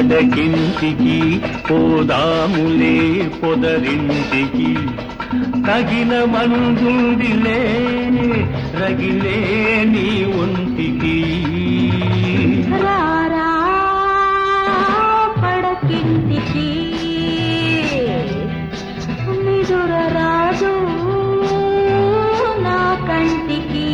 పడకింటికి పోదాములే పొదరింటికి తగిన మందుందిలే రగిలే నీ ఒంటికి రారా పడకింటికి నిదుర రాజు నా కంటికి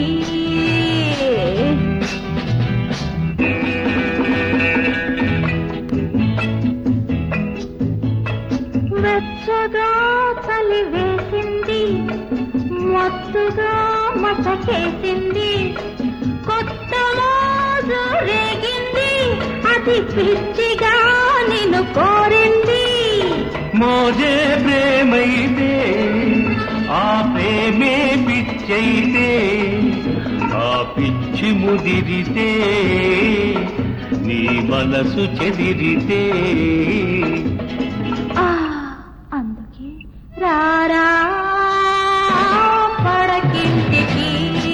వెచ్చగా చలి వేసింది మత్తుగా మసకేసింది కొత్త మోజు రేగింది అది పిచ్చిగా నిన్ను కోరింది మోజే ప్రేమైతే ఆ ప్రేమే పిచ్చైతే ఆ పిచ్చి ముదిరితే నీ మనసు చెదిరితే ఆ అందుకే రారా పడకింటికి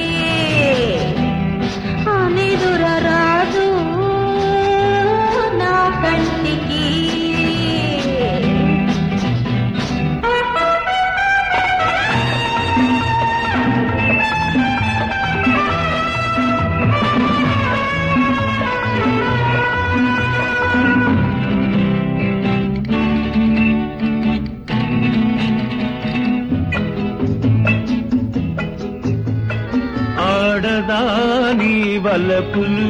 ఆ నిదుర రాజు నా కంటికి ఆడదాని వలపులు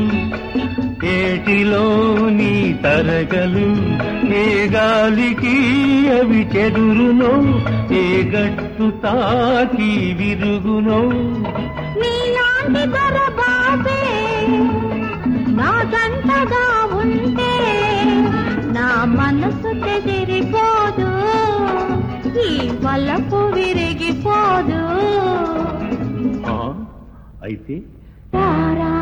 ఏటిలోని తరగలు ఏ గాలికి అవి చెదురునో ఏ గట్టు తాకి విరుగునో నీలాంటి దొరబాబే నా జంటగా ఉంటే నా మనసు చెదిరిపోదు ఈ వలపు విరిగిపోదు ఆ, అయితే రారా